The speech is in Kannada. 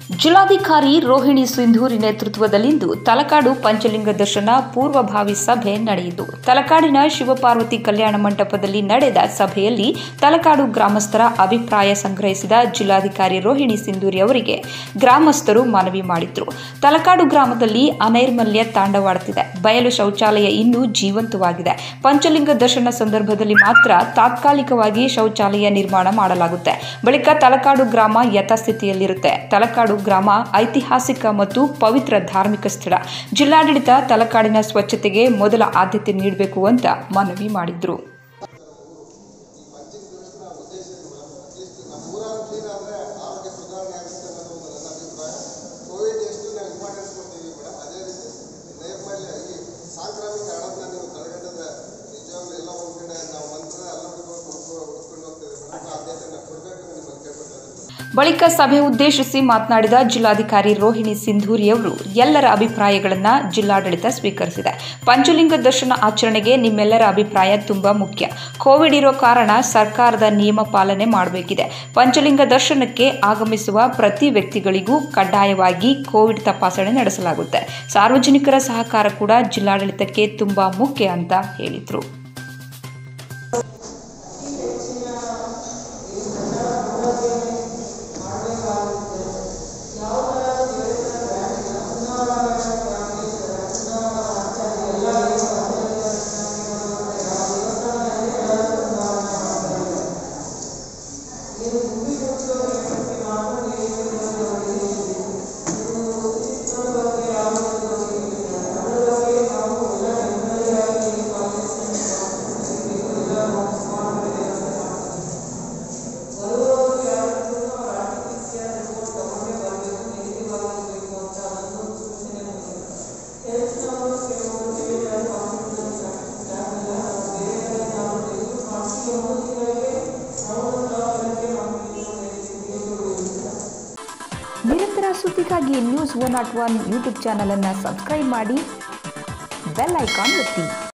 ಜಿಲ್ಲಾಧಿಕಾರಿ ರೋಹಿಣಿ ಸಿಂಧೂರಿ ನೇತೃತ್ವದಲ್ಲಿಂದು ತಲಕಾಡು ಪಂಚಲಿಂಗ ದರ್ಶನ ಪೂರ್ವಭಾವಿ ಸಭೆ ನಡೆಯಿತು ತಲಕಾಡಿನ ಶಿವಪಾರ್ವತಿ ಕಲ್ಯಾಣ ಮಂಟಪದಲ್ಲಿ ನಡೆದ ಸಭೆಯಲ್ಲಿ ತಲಕಾಡು ಗ್ರಾಮಸ್ಥರ ಅಭಿಪ್ರಾಯ ಸಂಗ್ರಹಿಸಿದ ಜಿಲ್ಲಾಧಿಕಾರಿ ರೋಹಿಣಿ ಸಿಂಧೂರಿ ಅವರಿಗೆ ಗ್ರಾಮಸ್ಥರು ಮನವಿ ಮಾಡಿದ್ರು ತಲಕಾಡು ಗ್ರಾಮದಲ್ಲಿ ಅನೈರ್ಮಲ್ಯ ತಾಂಡವಾಡುತ್ತಿದೆ ಬಯಲು ಶೌಚಾಲಯ ಇನ್ನೂ ಜೀವಂತವಾಗಿದೆ ಪಂಚಲಿಂಗ ದರ್ಶನ ಸಂದರ್ಭದಲ್ಲಿ ಮಾತ್ರ ತಾತ್ಕಾಲಿಕವಾಗಿ ಶೌಚಾಲಯ ನಿರ್ಮಾಣ ಮಾಡಲಾಗುತ್ತೆ ಬಳಿಕ ತಲಕಾಡು ಗ್ರಾಮ ಯಥಾಸ್ಥಿತಿಯಲ್ಲಿರುತ್ತೆ ತಲಕಾಡು ಗ್ರಾಮ ಐತಿಹಾಸಿಕ ಮತ್ತು ಪವಿತ್ರ ಧಾರ್ಮಿಕ ಸ್ಥಳ ಜಿಲ್ಲಾಡಳಿತ ತಲಕಾಡಿನ ಸ್ವಚ್ಛತೆಗೆ ಮೊದಲ ಆದ್ಯತೆ ನೀಡಬೇಕು ಅಂತ ಮನವಿ ಮಾಡಿದ್ರು ನಮ್ಮೂರಾಗ ಕ್ಲೀನ್ ಆದರೆ ಆರೋಗ್ಯ ಸುಧಾರಣೆ ಆಗುತ್ತೆ ಅನ್ನೋದು ಒಂದು ನನ್ನ ಅಭಿಪ್ರಾಯ ಕೋವಿಡ್ ಎಷ್ಟು ನಾವು ಇಂಪಾರ್ಟೆನ್ಸ್ ಕೊಡ್ತೀವಿ ಮೇಡಮ್ ಅದೇ ರೀತಿ ನೈರ್ಮಲ್ಯ ಈ ಸಾಂಕ್ರಾಮಿಕ ಹರಡೋದನ್ನ ನೀವು ತಡೆಗಟ್ಟಿದ್ರೆ ನಿಜವಾಗ್ಲೂ ಎಲ್ಲ ಒಂದು ಕಡೆ ನಾವು ಮಂತ್ರ ಎಲ್ಲ ಹುಡುಕೊಂಡು ಹುಡ್ಕೊಂಡು ಹೋಗ್ತೀವಿ ಮೇಡಮ್ ಆದ್ಯತೆನ ಕೊಡಬೇಕು ನಿಮ್ಮಲ್ಲಿ ಕೇಳ್ಕೊಳ್ತಾರೆ ಬಳಿಕ ಸಭೆ ಉದ್ದೇಶಿಸಿ ಮಾತನಾಡಿದ ಜಿಲ್ಲಾಧಿಕಾರಿ ರೋಹಿಣಿ ಸಿಂಧೂರಿ ಅವರು ಎಲ್ಲರ ಅಭಿಪ್ರಾಯಗಳನ್ನು ಜಿಲ್ಲಾಡಳಿತ ಸ್ವೀಕರಿಸಿದೆ ಪಂಚಲಿಂಗ ದರ್ಶನ ಆಚರಣೆಗೆ ನಿಮ್ಮೆಲ್ಲರ ಅಭಿಪ್ರಾಯ ತುಂಬಾ ಮುಖ್ಯ ಕೋವಿಡ್ ಇರೋ ಕಾರಣ ಸರ್ಕಾರದ ನಿಯಮ ಪಾಲನೆ ಮಾಡಬೇಕಿದೆ ಪಂಚಲಿಂಗ ದರ್ಶನಕ್ಕೆ ಆಗಮಿಸುವ ಪ್ರತಿ ವ್ಯಕ್ತಿಗಳಿಗೂ ಕಡ್ಡಾಯವಾಗಿ ಕೋವಿಡ್ ತಪಾಸಣೆ ನಡೆಸಲಾಗುತ್ತೆ ಸಾರ್ವಜನಿಕರ ಸಹಕಾರ ಕೂಡ ಜಿಲ್ಲಾಡಳಿತಕ್ಕೆ ತುಂಬಾ ಮುಖ್ಯ ಅಂತ ಹೇಳಿದರು ನಿರಂತರ ಸುದ್ದಿಗಾಗಿ news one not one YouTube channel ಅನ್ನು ಸಬ್ಸ್ಕ್ರೈಬ್ ಮಾಡಿ ಬೆಲ್ ಐಕಾನ್ ಒತ್ತಿ